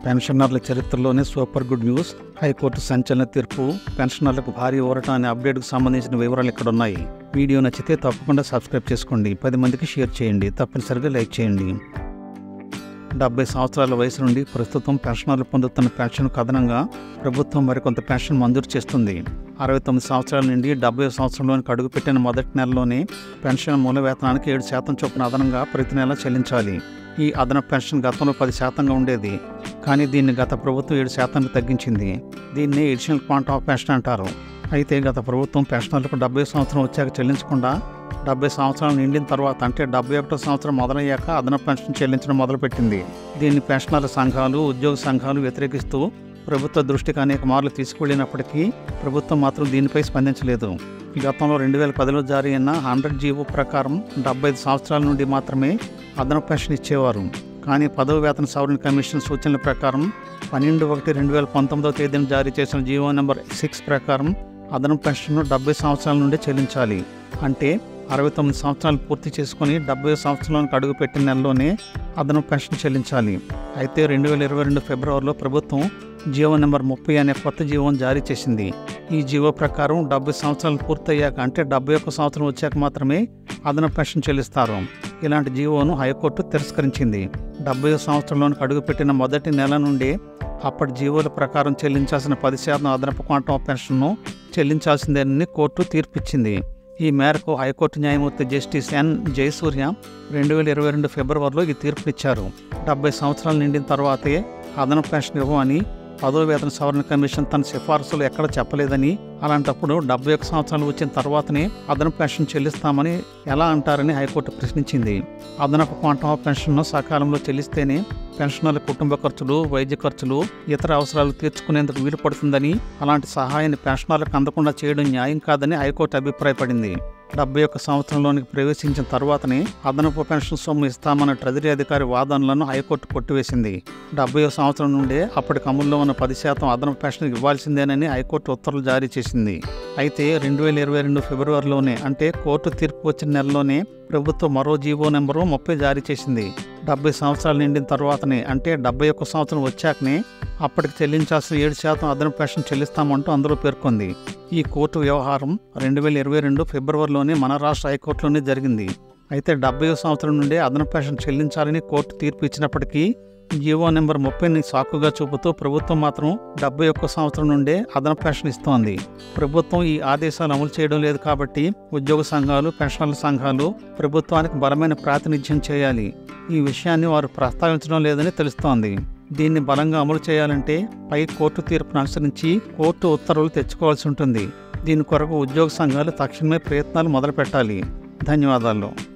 పెన్షనర్ల చరిత్రలోనే super good news high court సంచలన తీర్పు పెన్షనర్లకు భారీ ఊరట అనే అప్డేట్కు సంబంధించిన వివరాలు ఇక్కడ ఉన్నాయి వీడియో నచ్చితే తప్పకుండా సబ్స్క్రైబ్ చేసుకోండి పది మందికి షేర్ చేయండి తప్పనిసరిగా లైక్ చేయండి డెబ్బై సంవత్సరాల వయసు నుండి ప్రస్తుతం పెన్షనర్లు పొందుతున్న పెన్షన్ అదనంగా ప్రభుత్వం మరికొంత పెన్షన్ మంజూరు చేస్తుంది అరవై తొమ్మిది సంవత్సరాల నుండి డెబ్బై సంవత్సరంలోనికి అడుగుపెట్టిన మొదటి నెలలోనే పెన్షన్ మూల వేతనానికి ఏడు శాతం చొప్పున అదనంగా ప్రతి నెల చెల్లించాలి ఈ అదనపు పెన్షన్ గతంలో పది శాతంగా ఉండేది కానీ దీన్ని గత ప్రభుత్వం ఏడు శాతానికి తగ్గించింది దీన్ని ఎడిషనల్ క్వాంటమ్ ఆఫ్ పెన్షన్ అంటారు అయితే గత ప్రభుత్వం పెన్షనర్లకు డెబ్బై సంవత్సరం వచ్చాక చెల్లించకుండా డెబ్బై సంవత్సరాలు నిండిన తర్వాత అంటే డెబ్బై ఒకటో సంవత్సరం మొదలయ్యాక అదనపు పెన్షన్ చెల్లించడం మొదలుపెట్టింది దీన్ని పెన్షనర్ల సంఘాలు ఉద్యోగ సంఘాలు వ్యతిరేకిస్తూ ప్రభుత్వ దృష్టికి అనేక మార్లు తీసుకువెళ్ళినప్పటికీ ప్రభుత్వం మాత్రం దీనిపై స్పందించలేదు గతంలో రెండు వేల పదిలో జారీ అయిన హండ్రెడ్ జీవో ప్రకారం డెబ్బై ఐదు సంవత్సరాల నుండి మాత్రమే అదనపు పెన్షన్ ఇచ్చేవారు కానీ పదవ వేతన సవరణ కమిషన్ సూచనల ప్రకారం పన్నెండు ఒకటి రెండు వేల పంతొమ్మిదవ తేదీన జారీ చేసిన జీవో నెంబర్ సిక్స్ ప్రకారం అదనపు పెన్షన్ను డెబ్బై సంవత్సరాల నుండి చెల్లించాలి అంటే అరవై తొమ్మిది సంవత్సరాలు పూర్తి చేసుకుని డెబ్బై సంవత్సరాలకు అడుగుపెట్టిన నెలలోనే అదనపు పెన్షన్ చెల్లించాలి అయితే రెండు వేల ఇరవై రెండు ఫిబ్రవరిలో ప్రభుత్వం జీవో నెంబర్ ముప్పై అనే కొత్త జీవోను జారీ చేసింది ఈ జీవో ప్రకారం డెబ్బై సంవత్సరాలు పూర్తయ్యాక అంటే డెబ్బై ఒక్క సంవత్సరం వచ్చాక మాత్రమే అదనపు పెన్షన్ చెల్లిస్తారు ఇలాంటి జీవోను హైకోర్టు తిరస్కరించింది డెబ్బై సంవత్సరంలోనికి అడుగుపెట్టిన మొదటి నెల నుండి అప్పటి జీవోల ప్రకారం చెల్లించాల్సిన పది శాతం అదనపు క్వాంటం ఆఫ్ పెన్షన్ను చెల్లించాల్సిందేనని కోర్టు తీర్పిచ్చింది ఈ మేరకు హైకోర్టు న్యాయమూర్తి జస్టిస్ ఎన్ జయసూర్య రెండు వేల ఇరవై రెండు ఫిబ్రవరిలో ఈ తీర్పునిచ్చారు డెబ్బై సంవత్సరాలు నిండిన తర్వాతే అదనపు పెన్షన్ ఇవ్వమని పదో వేతన సవరణ కమిషన్ తన సిఫార్సులు ఎక్కడ చెప్పలేదని అలాంటప్పుడు డెబ్బై ఒక్క సంవత్సరాలు వచ్చిన తర్వాతనే అదనపు పెన్షన్ చెల్లిస్తామని ఎలా అంటారని హైకోర్టు ప్రశ్నించింది అదనపు క్వాంటమ్ ఆఫ్ పెన్షన్ను సకాలంలో చెల్లిస్తేనే పెన్షనర్ల కుటుంబ ఖర్చులు వైద్య ఖర్చులు ఇతర అవసరాలు తీర్చుకునేందుకు వీలు పడుతుందని అలాంటి సహాయాన్ని పెన్షనర్లకు అందకుండా చేయడం న్యాయం కాదని హైకోర్టు అభిప్రాయపడింది డెబ్బై ఒక్క సంవత్సరంలోనికి ప్రవేశించిన తర్వాతనే అదనపు పెన్షన్ సొమ్ము ఇస్తామన్న ట్రెజరీ అధికారి వాదనలను హైకోర్టు కొట్టివేసింది డెబ్బై సంవత్సరం నుండే అప్పటికి అమల్లో ఉన్న పది శాతం అదనపు పెన్షన్ ఇవ్వాల్సిందేనని హైకోర్టు ఉత్తర్వులు జారీ చేసింది అయితే రెండు వేల ఇరవై రెండు ఫిబ్రవరిలోనే అంటే కోర్టు తీర్పు వచ్చిన నెలలోనే ప్రభుత్వం మరో జీవో నెంబరు ముప్పై జారీ చేసింది డెబ్బై సంవత్సరాలు నిండిన తర్వాతనే అంటే డెబ్బై ఒక్క సంవత్సరం వచ్చాకనే అప్పటికి చెల్లించాల్సిన ఏడు శాతం అదనపు పెన్షన్ చెల్లిస్తామంటూ అందులో పేర్కొంది ఈ కోర్టు వ్యవహారం రెండు వేల ఇరవై రెండు ఫిబ్రవరిలోనే మన రాష్ట్ర హైకోర్టులోనే జరిగింది అయితే డెబ్బై సంవత్సరం నుండే అదనపు పెన్షన్ చెల్లించాలని కోర్టు తీర్పు ఇచ్చినప్పటికీ జీవో నెంబర్ ముప్పైని సాకుగా చూపుతూ ప్రభుత్వం మాత్రం డెబ్బై ఒక్క సంవత్సరం నుండే అదనపు పెన్షన్ ఇస్తోంది ప్రభుత్వం ఈ ఆదేశాలు అమలు చేయడం లేదు కాబట్టి ఉద్యోగ సంఘాలు పెన్షనర్ల సంఘాలు ప్రభుత్వానికి బలమైన ప్రాతినిధ్యం చేయాలి ఈ విషయాన్ని వారు ప్రస్తావించడం లేదని తెలుస్తోంది దీన్ని బలంగా అమలు చేయాలంటే పై కోర్టు తీర్పును అనుసరించి కోర్టు ఉత్తర్వులు తెచ్చుకోవాల్సి ఉంటుంది దీని కొరకు ఉద్యోగ సంఘాలు తక్షణమే ప్రయత్నాలు మొదలుపెట్టాలి ధన్యవాదాలు